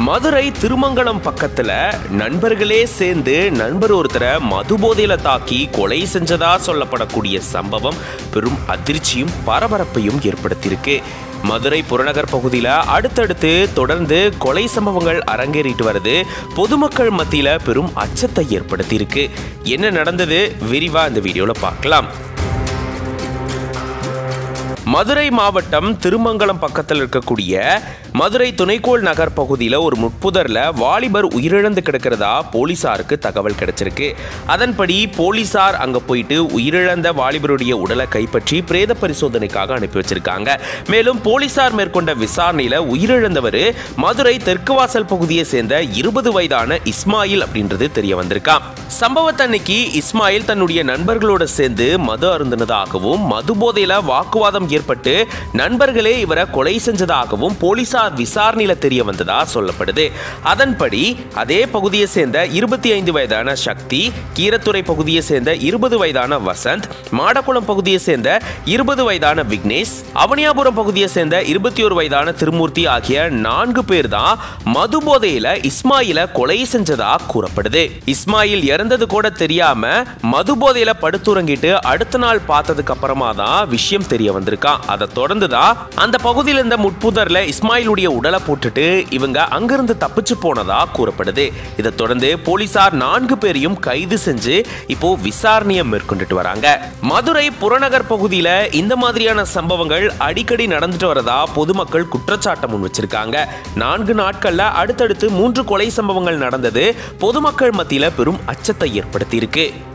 மதுரை திருமங்கலம் பக்கத்துல நண்பர்களே சேர்ந்து நண்பர் ஒருத்தரை மது போதையில தாக்கி கொலை செஞ்சதா சொல்லப்படக்கூடிய சம்பவம் பெரும் அதிர்ச்சியும் பரபரப்பையும் ஏற்படுத்தியிருக்கு மதுரை புறநகர் பகுதியில் அடுத்தடுத்து தொடர்ந்து கொலை சம்பவங்கள் அரங்கேறிட்டு வருது பொதுமக்கள் மத்தியில் பெரும் அச்சத்தை ஏற்படுத்தியிருக்கு என்ன நடந்தது விரிவா இந்த வீடியோவில் பார்க்கலாம் மதுரை மாவட்டம் திருமங்கலம் பக்கத்தில் இருக்கக்கூடிய மதுரை துணைக்கோள் நகர் பகுதியில் ஒரு முட்புதரில் வாலிபர் உயிரிழந்து கிடக்கிறதா போலீசாருக்கு தகவல் கிடைச்சிருக்கு அதன்படி போலீசார் அங்கே போயிட்டு உயிரிழந்த வாலிபருடைய உடலை கைப்பற்றி பிரேத பரிசோதனைக்காக அனுப்பி வச்சிருக்காங்க மேலும் போலீசார் மேற்கொண்ட விசாரணையில் உயிரிழந்தவர் மதுரை தெற்கு வாசல் பகுதியை சேர்ந்த இருபது வயதான இஸ்மாயில் அப்படின்றது தெரிய வந்திருக்கான் சம்பவத்தன்னைக்கு இஸ்மாயில் தன்னுடைய நண்பர்களோட சேர்ந்து மது அருந்தினதாகவும் மது போதையில வாக்குவாதம் ஏற்பட்டு நண்பர்களே இவரை கொலை செஞ்சதாகவும் போலீசார் விசாரணையில தெரிய வந்ததா சொல்லப்படுது அதன்படி அதே பகுதியை சேர்ந்த இருபத்தி ஐந்து வயதான சக்தி கீரத்துறை பகுதியை சேர்ந்த இருபது வயதான வசந்த் மாடக்குளம் பகுதியை சேர்ந்த இருபது வயதான விக்னேஷ் அவனியாபுரம் பகுதியை சேர்ந்த இருபத்தி ஒரு வயதான திருமூர்த்தி ஆகிய நான்கு பேர் தான் மது போதையில இஸ்மாயில கொலை செஞ்சதா கூறப்படுது இஸ்மாயில் இறந்தது கூட தெரியாம மது போதையில படுத்துறங்கிட்டு அடுத்த நாள் பார்த்ததுக்கு அப்புறமா தான் விஷயம் தெரிய வந்திருக்கான் அதை தொடர்ந்து தான் அந்த பகுதியில் இருந்த முட்புதர்ல இஸ்மாயிலுடைய உடலை போட்டுட்டு இவங்க அங்கிருந்து தப்பிச்சு போனதா கூறப்படுது இதை தொடர்ந்து போலீசார் நான்கு பேரையும் கைது செஞ்சு இப்போ விசாரணையை மேற்கொண்டுட்டு வராங்க மதுரை புறநகர் பகுதியில இந்த மாதிரியான சம்பவங்கள் அடிக்கடி நடந்துட்டு வரதா பொதுமக்கள் குற்றச்சாட்டு முன் வச்சிருக்காங்க நான்கு நாட்கள்ல அடுத்தடுத்து மூன்று கொலை சம்பவங்கள் நடந்தது பொதுமக்கள் மத்தியில பெரும் அச்சத்தை ஏற்படுத்தி இருக்கு